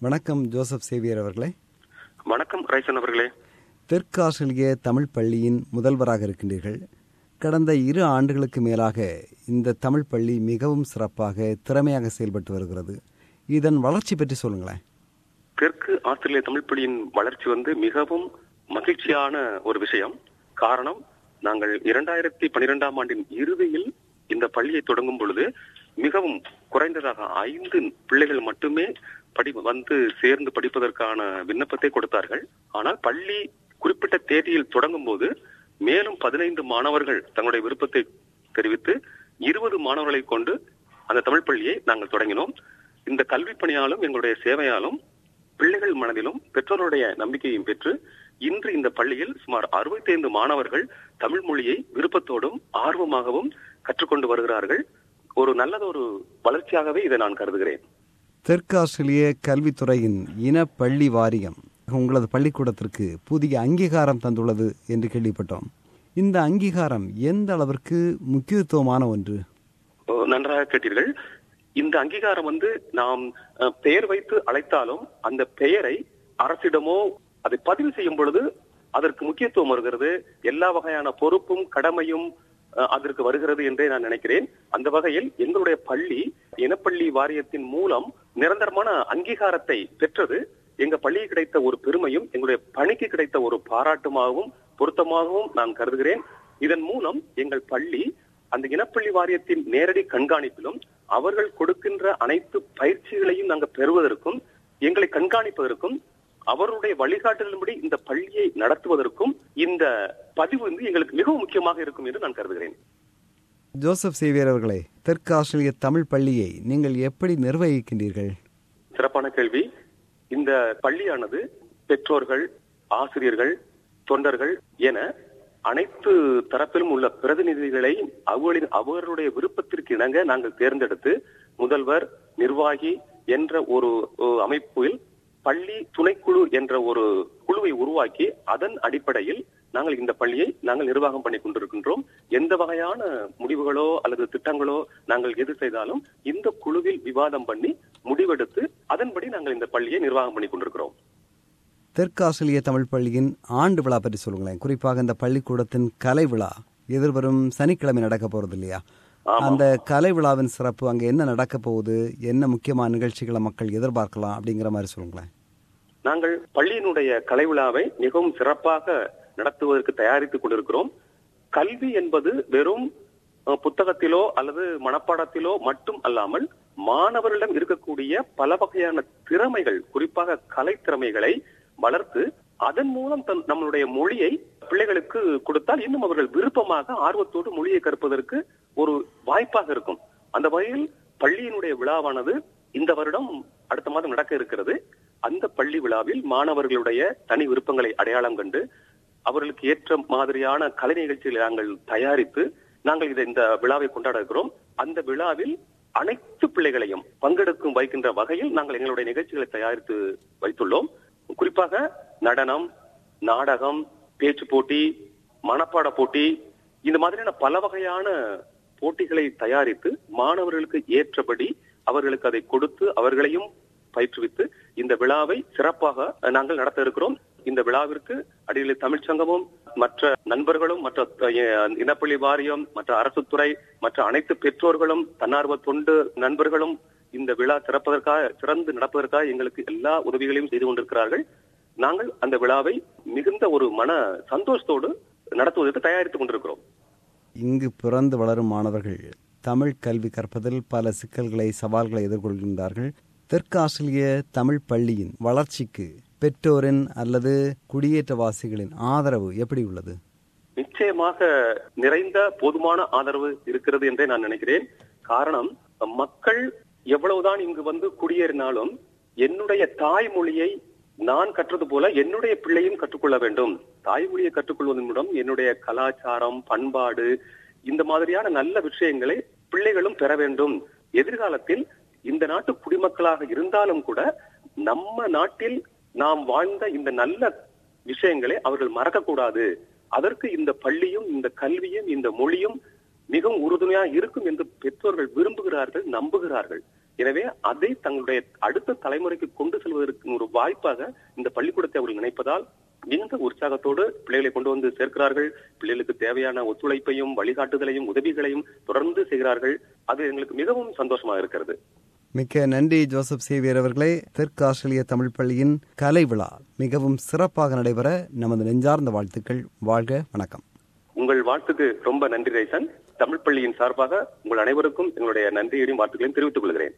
வணக்கம் Joseph Xavier அவர்களே வணக்கம் ரைசன் அவர்களே தெற்கு ஆஸ்திரேலிய தமிழ் பள்ளியின் முதல்வராக இருக்கின்றீர்கள் கடந்த இரு ஆண்டுகளுக்கு மேலாக இந்த தமிழ் பள்ளி மிகவும் சிறப்பாக திறமையாக செயல்பட்டு வருகிறது இதன் வளர்ச்சி பற்றி சொல்லுங்களேன் தெற்கு ஆஸ்திரேலிய தமிழ் பள்ளியின் வளர்ச்சி வந்து மிகவும் மகிழ்ச்சியான ஒரு விஷயம் காரணம் நாங்கள் இரண்டாயிரத்தி பனிரெண்டாம் ஆண்டின் இறுதியில் இந்த பள்ளியை தொடங்கும் பொழுது மிகவும் குறைந்ததாக ஐந்து பிள்ளைகள் மட்டுமே படி வந்து சேர்ந்து படிப்பதற்கான விண்ணப்பத்தை கொடுத்தார்கள் ஆனால் பள்ளி குறிப்பிட்ட தேதியில் தொடங்கும் போது மேலும் பதினைந்து மாணவர்கள் தங்களுடைய விருப்பத்தை தெரிவித்து இருபது மாணவர்களை கொண்டு அந்த தமிழ் பள்ளியை நாங்கள் தொடங்கினோம் இந்த கல்வி பணியாலும் எங்களுடைய சேவையாலும் பிள்ளைகள் மனதிலும் பெற்றோருடைய நம்பிக்கையும் பெற்று இன்று இந்த பள்ளியில் சுமார் அறுபத்தைந்து மாணவர்கள் தமிழ் மொழியை விருப்பத்தோடும் ஆர்வமாகவும் கற்றுக்கொண்டு வருகிறார்கள் ஒரு நல்லதொரு வளர்ச்சியாகவே இதை நான் கருதுகிறேன் தெற்கு ஆஸ்திரேலிய கல்வித்துறையின் இன பள்ளி வாரியம் உங்களது பள்ளிக்கூடத்திற்கு புதிய அங்கீகாரம் தந்துள்ளது என்று கேள்விப்பட்டோம் இந்த அங்கீகாரம் எந்த அளவிற்கு முக்கியத்துவமான ஒன்று ஓ, நன்றாக கேட்டீர்கள் இந்த அங்கீகாரம் வந்து நாம் அஹ், பெயர் வைத்து அழைத்தாலும் அந்த பெயரை அரசிடமோ அதை பதிவு செய்யும் பொழுது அதற்கு முக்கியத்துவம் வருகிறது எல்லா வகையான பொறுப்பும் கடமையும் அஹ், அதற்கு வருகிறது என்றே நான் நினைக்கிறேன் அந்த வகையில் எங்களுடைய பள்ளி இனப்பள்ளி வாரியத்தின் மூலம் நிரந்தரமான அங்கீகாரத்தை பெற்றது எங்க பள்ளிக்கு கிடைத்த ஒரு பெருமையும் எங்களுடைய பணிக்கு கிடைத்த ஒரு பாராட்டுமாகவும் பொருத்தமாகவும் நான் கருதுகிறேன் இதன் மூலம் எங்கள் பள்ளி அந்த இனப்பள்ளி வாரியத்தின் நேரடி கண்காணிப்பிலும் அவர்கள் கொடுக்கின்ற அனைத்து பயிற்சிகளையும் நாங்கள் பெறுவதற்கும் எங்களை கண்காணிப்பதற்கும் அவருடைய வழிகாட்டுதலின்படி இந்த பள்ளியை நடத்துவதற்கும் இந்த பதிவு வந்து எங்களுக்கு மிகவும் முக்கியமாக இருக்கும் என்று நான் கருதுகிறேன் ஜோசப் சேவியர் அவர்களே தெற்கு ஆஸ்திரேலிய தமிழ் பள்ளியை நீங்கள் எப்படி நிர்வகிக்கின்றீர்கள் சிறப்பான கேள்வி இந்த பள்ளியானது பெற்றோர்கள் ஆசிரியர்கள் தொண்டர்கள் என அனைத்து தரப்பிலும் உள்ள பிரதிநிதிகளை அவர்களின் அவர்களுடைய விருப்பத்திற்கு இணங்க நாங்கள் தேர்ந்தெடுத்து முதல்வர் நிர்வாகி என்ற ஒரு ஒரு அமைப்பில் பள்ளி துணைக்குழு என்ற ஒரு குழுவை உருவாக்கி அதன் அடிப்படையில் நாங்கள் இந்த பள்ளியை நாங்கள் நிர்வாகம் பண்ணி கொண்டிருக்கின்றோம் எந்த வகையான முடிவுகளோ அல்லது திட்டங்களோ நாங்கள் எது செய்தாலும் இந்த குழுவில் விவாதம் பண்ணி முடிவெடுத்து அதன்படி நாங்கள் இந்த பள்ளியை நிர்வாகம் பண்ணி கொண்டிருக்கிறோம் தெற்கு ஆஸ்திரேலிய தமிழ் பள்ளியின் ஆண்டு விழா பற்றி சொல்லுங்களேன் குறிப்பாக இந்த பள்ளிக்கூடத்தின் கலை விழா எதிர்வரும் சனிக்கிழமை நடக்க போறது இல்லையா அந்த கலை விழாவின் சிறப்பு அங்க என்ன நடக்க போகுது என்ன முக்கியமான நிகழ்ச்சிகளை மக்கள் எதிர்பார்க்கலாம் அப்படிங்கிற மாதிரி சொல்லுங்களேன் நாங்கள் பள்ளியினுடைய கலை விழாவை மிகவும் சிறப்பாக நடத்துவதற்கு தயாரித்துக் கொண்டிருக்கிறோம் கல்வி என்பது வெறும் அஹ், புத்தகத்திலோ அல்லது மனப்பாடத்திலோ மட்டும் அல்லாமல் மாணவர்களிடம் இருக்கக்கூடிய பல வகையான திறமைகள் குறிப்பாக கலை திறமைகளை வளர்த்து அதன் மூலம் தன் நம்மளுடைய மொழியை பிள்ளைகளுக்கு கொடுத்தால் இன்னும் அவர்கள் விருப்பமாக ஆர்வத்தோடு மொழியை கற்பதற்கு ஒரு வாய்ப்பாக இருக்கும் அந்த வகையில் பள்ளியினுடைய விழாவானது இந்த வருடம் அடுத்த மாதம் நடக்க இருக்கிறது அந்த பள்ளி விழாவில் மாணவர்களுடைய தனி விருப்பங்களை அடையாளம் கண்டு அவர்களுக்கு ஏற்ற மாதிரியான கலை நிகழ்ச்சிகளை நாங்கள் தயாரித்து நாங்கள் இதை இந்த விழாவை கொண்டாட இருக்கிறோம் அந்த விழாவில் அனைத்து பிள்ளைகளையும் பங்கெடுக்கும் வைக்கின்ற வகையில் நாங்கள் எங்களுடைய நிகழ்ச்சிகளை தயாரித்து வைத்துள்ளோம் குறிப்பாக நடனம் நாடகம் பேச்சு போட்டி மனப்பாட போட்டி இந்த மாதிரியான பல வகையான போட்டிகளை தயாரித்து மாணவர்களுக்கு ஏற்றபடி அவர்களுக்கு அதை கொடுத்து அவர்களையும் பயிற்றுவித்து இந்த விழாவை சிறப்பாக நாங்கள் நடத்த இருக்கிறோம் இந்த விழாவிற்கு அடியில் தமிழ்ச்சங்கமும் மற்ற நண்பர்களும் மற்ற அஹ், இனப்பள்ளி வாரியம் மற்ற அரசு துறை மற்ற அனைத்து பெற்றோர்களும் தன்னார்வ தொண்டு நண்பர்களும் இந்த விழா சிறப்பதற்காக சிறந்து நடப்பதற்காக எங்களுக்கு எல்லா உதவிகளையும் செய்து கொண்டிருக்கிறார்கள் நாங்கள் அந்த விழாவை மிகுந்த ஒரு மன சந்தோஷத்தோடு நடத்துவதற்கு தயாரித்துக் கொண்டிருக்கிறோம் இங்கு பிறந்து வளரும் மாணவர்கள் தமிழ் கல்வி கற்பதில் பல சிக்கல்களை சவால்களை எதிர்கொள்கின்றார்கள் தெற்கு ஆஸ்திரேலிய தமிழ் பள்ளியின் வளர்ச்சிக்கு பெற்றோரின் அல்லது குடியேற்றவாசிகளின் ஆதரவு எப்படி உள்ளது நிச்சயமாக நிறைந்த போதுமான ஆதரவு இருக்கிறது என்றே நான் நினைக்கிறேன் காரணம் மக்கள் எவ்வளவுதான் இங்கு வந்து குடியேறினாலும் என்னுடைய தாய்மொழியை நான் கற்றது போல என்னுடைய பிள்ளையும் கற்றுக்கொள்ள வேண்டும் தாய்மொழியை கற்றுக்கொள்வதன் மூலம் என்னுடைய கலாச்சாரம் பண்பாடு இந்த மாதிரியான நல்ல விஷயங்களை பிள்ளைகளும் பெற வேண்டும் எதிர்காலத்தில் இந்த நாட்டு குடிமக்களாக இருந்தாலும் கூட நம்ம நாட்டில் நாம் வாழ்ந்த இந்த நல்ல விஷயங்களை அவர்கள் மறக்கக்கூடாது அதற்கு இந்த பள்ளியும் இந்த கல்வியும் இந்த மொழியும் மிகவும் உறுதுணையா இருக்கும் என்று பெற்றோர்கள் விரும்புகிறார்கள் நம்புகிறார்கள் எனவே அதை தங்களுடைய அடுத்த தலைமுறைக்கு கொண்டு செல்வதற்கு ஒரு வாய்ப்பாக இந்த பள்ளிக்கூடத்தை அவர்கள் நினைப்பதால் மிகுந்த உற்சாகத்தோடு பிள்ளைகளை கொண்டு வந்து சேர்க்கிறார்கள் பிள்ளைகளுக்கு தேவையான ஒத்துழைப்பையும் வழிகாட்டுதலையும் உதவிகளையும் தொடர்ந்து செய்கிறார்கள் அது எங்களுக்கு மிகவும் சந்தோஷமாக இருக்கிறது மிக்க நன்றி ஜோசப் சேவியர் அவர்களே தெற்கு ஆஸ்திரேலிய தமிழ் பள்ளியின் கலை விழா மிகவும் சிறப்பாக நடைபெற நமது நெஞ்சார்ந்த வாழ்த்துக்கள் வாழ்க வணக்கம் உங்கள் வாழ்த்துக்கு ரொம்ப நன்றி ரைசன் தமிழ் பள்ளியின் சார்பாக உங்கள் அனைவருக்கும் எங்களுடைய நன்றியையும் வாழ்த்துக்களையும் தெரிவித்துக் கொள்கிறேன்